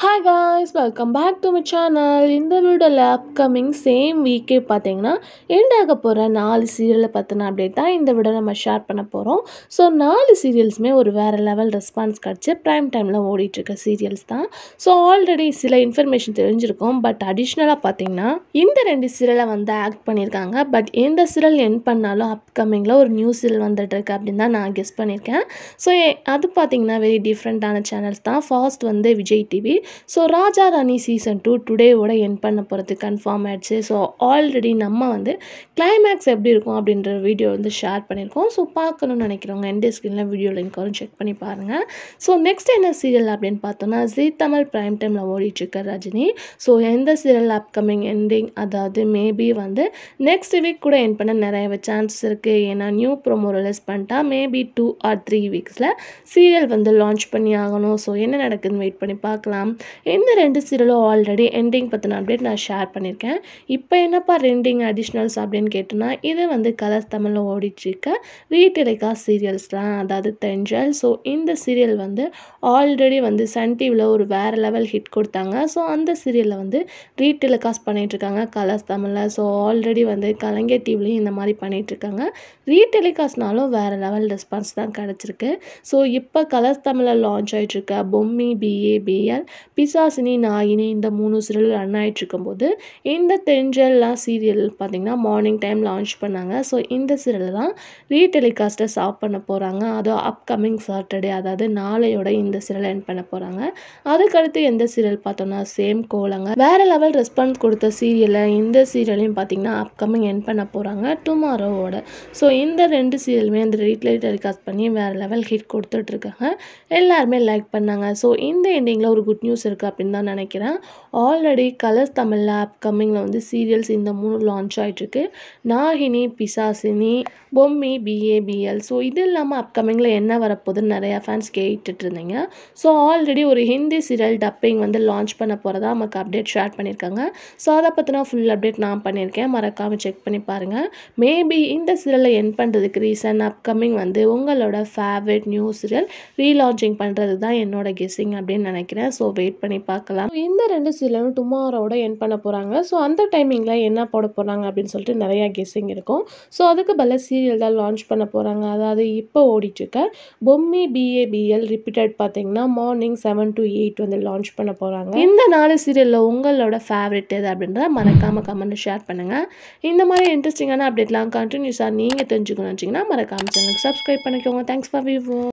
hi guys welcome back to my channel இந்த வீடியோவில் upcoming same வீக்கே பார்த்தீங்கன்னா எண்ட் ஆக போகிற நாலு சீரியலை பற்றின அப்டேட் தான் இந்த வீடியோ நம்ம ஷேர் பண்ண போகிறோம் ஸோ நாலு சீரியல்ஸுமே ஒரு வேறு லெவல் ரெஸ்பான்ஸ் கிடச்சி ப்ரைம் டைமில் ஓடிட்டுருக்க சீரியல்ஸ் தான் ஸோ ஆல்ரெடி சில இன்ஃபர்மேஷன் தெரிஞ்சிருக்கும் பட் அடிஷ்னலாக பார்த்தீங்கன்னா இந்த ரெண்டு சீரியலை வந்து ஆக்ட் பண்ணியிருக்காங்க பட் எந்த சீரியல் என் பண்ணாலும் அப்கமிங்கில் ஒரு நியூ சீரியல் வந்துட்டுருக்கு அப்படின்னு தான் நான் கெஸ் பண்ணியிருக்கேன் ஸோ அது பார்த்தீங்கன்னா வெரி டிஃப்ரெண்ட்டான சேனல்ஸ் தான் ஃபாஸ்ட் வந்து Vijay TV so Raja Rani season two டுடேவோட என் பண்ண போகிறது கன்ஃபார்ம் ஆயிடுச்சு ஸோ ஆல்ரெடி நம்ம வந்து கிளைமேக்ஸ் எப்படி இருக்கும் அப்படின்ற வீடியோ வந்து ஷேர் பண்ணியிருக்கோம் ஸோ பார்க்கணும்னு நினைக்கிறவங்க எந்த ஸ்கிரீனில் வீடியோ லிங்க் வரும் செக் பண்ணி பாருங்கள் ஸோ நெக்ஸ்ட் என்ன சீரியல் அப்படின்னு பார்த்தோன்னா ஜீ தமிழ் ப்ரைம் டைமில் ஓடிட்டுருக்க ரஜினி ஸோ எந்த சீரியல் அப்கமிங் எண்டிங் அதாவது மேபி வந்து நெக்ஸ்ட் வீக் கூட என் பண்ண நிறைய சான்சஸ் இருக்குது ஏன்னா நியூ ப்ரோமோ ரிலீஸ் பண்ணிட்டா மேபி டூ ஆர் த்ரீ வீக்ஸில் சீரியல் வந்து லான்ச் பண்ணி ஆகணும் ஸோ என்ன நடக்குதுன்னு வெயிட் பண்ணி பார்க்கலாம் இந்த ரெண்டு சீரியலும் ஆல்ரெடி எண்டிங் பற்றின அப்டேட் நான் ஷேர் பண்ணியிருக்கேன் இப்போ என்னப்பா ரெண்டிங் அடிஷ்னல்ஸ் அப்படின்னு கேட்டோன்னா இது வந்து கலர்ஸ் தமிழில் ஓடிட்டுருக்க ரீடெலிகா சீரியல்ஸ் தான் அதாவது தெஞ்சல் ஸோ இந்த சீரியல் வந்து ஆல்ரெடி வந்து சன் டிவியில் ஒரு வேறு லெவல் ஹிட் கொடுத்தாங்க ஸோ அந்த சீரியலில் வந்து ரீடெலிகாஸ்ட் பண்ணிகிட்ருக்காங்க கலர்ஸ் தமிழில் ஸோ ஆல்ரெடி வந்து கலைஞர் டிவிலையும் இந்த மாதிரி பண்ணிகிட்ருக்காங்க ரீடெலிகாஸ்ட்னாலும் வேறு லெவல் ரெஸ்பான்ஸ் தான் கிடச்சிருக்கு ஸோ இப்போ கலர்ஸ் தமிழில் லான்ச் ஆகிட்டுருக்க பொம்மி பிஏ பிஎல் பிசாசினி நாயினி இந்த மூணு சீரியல் ரன் ஆகிட்டு இருக்கும்போது இந்த தெஞ்சல்லாம் சீரியல் பார்த்திங்கன்னா மார்னிங் டைம் லான்ச் பண்ணாங்க ஸோ இந்த சீரியல் தான் ரீடெலிகாஸ்ட்டை ஸ்டாப் பண்ண போகிறாங்க அதுவும் அப்கமிங் சாட்டர்டே அதாவது நாளையோட இந்த சீரியல் என் பண்ண போகிறாங்க அதுக்கடுத்து எந்த சீரியல் பார்த்தோம்னா சேம் கோலங்க வேறு லெவல் ரெஸ்பான்ஸ் கொடுத்த சீரியலை இந்த சீரியலையும் பார்த்திங்கன்னா அப்கமிங் என் பண்ண போகிறாங்க டுமாரோவோட ஸோ இந்த ரெண்டு சீரியலுமே அந்த ரீட்லை டெலிகாஸ்ட் பண்ணி வேறு லெவல் ஹிட் கொடுத்துட்ருக்காங்க எல்லாருமே லைக் பண்ணாங்க ஸோ இந்த எண்டிங்கில் ஒரு குட் நியூஸ் இருக்குது அப்படின்னு தான் நினைக்கிறேன் ஆல்ரெடி கலர்ஸ் தமிழில் அப்கமிங்கில் வந்து சீரியல்ஸ் இந்த மூணு லான்ச் ஆகிட்டுருக்கு நாகினி பிசாசினி பொம்மி பிஏபிஎல் ஸோ இது இல்லாமல் அப்கமிங்கில் என்ன வரப்போகுதுன்னு நிறையா ஃபேன்ஸ் கேட்டுட்டு இருந்தீங்க ஸோ ஆல்ரெடி ஒரு ஹிந்தி சீரியல் டப்பிங் வந்து லான்ச் பண்ண போகிறதா நமக்கு அப்டேட் ஷேர் பண்ணியிருக்காங்க ஸோ அதை பற்றினா ஃபுல் அப்டேட் நான் பண்ணியிருக்கேன் மறக்காமல் செக் பண்ணி பாருங்கள் மேபி இந்த சீரியலை என் பண்ணுறதுக்கு ரீசன் அப்கமிங் வந்து உங்களோட ஃபேவரட் நியூ சீரியல் ரீலான்ச்சிங் பண்ணுறது தான் என்னோட கெஸ்ஸிங் அப்படின்னு நினைக்கிறேன் ஸோ வெயிட் பண்ணி பார்க்கலாம் இந்த ரெண்டு சீரியலும் டுமாரோட என் பண்ண போகிறாங்க ஸோ அந்த டைமிங்கில் என்ன போட போகிறாங்க அப்படின்னு சொல்லிட்டு நிறையா கெஸ்ஸிங் இருக்கும் ஸோ அதுக்கு பல சீரியல் தான் லான்ச் பண்ண போகிறாங்க அதாவது இப்போ ஓடிட்டுருக்க பொம்மி பிஏபிஎல் ரிப்பீட்டட் பார்த்தீங்கன்னா மார்னிங் செவன் டு எயிட் வந்து லான்ச் பண்ண போகிறாங்க இந்த நாலு சீரியலில் உங்களோட ஃபேவரட் எது அப்படின்றத மறக்காமல் கமெண்ட் ஷேர் பண்ணுங்கள் இந்த மாதிரி இன்ட்ரெஸ்டிங்கான அப்டேட்லாம் கண்டினியூஸாக நீங்கள் தெரிஞ்சுக்கணும் வச்சிங்கன்னா மறக்காமல் சேனலுக்கு சப்ஸ்கிரைப் பண்ணிக்கோங்க தேங்க்ஸ் ஃபார் வியூ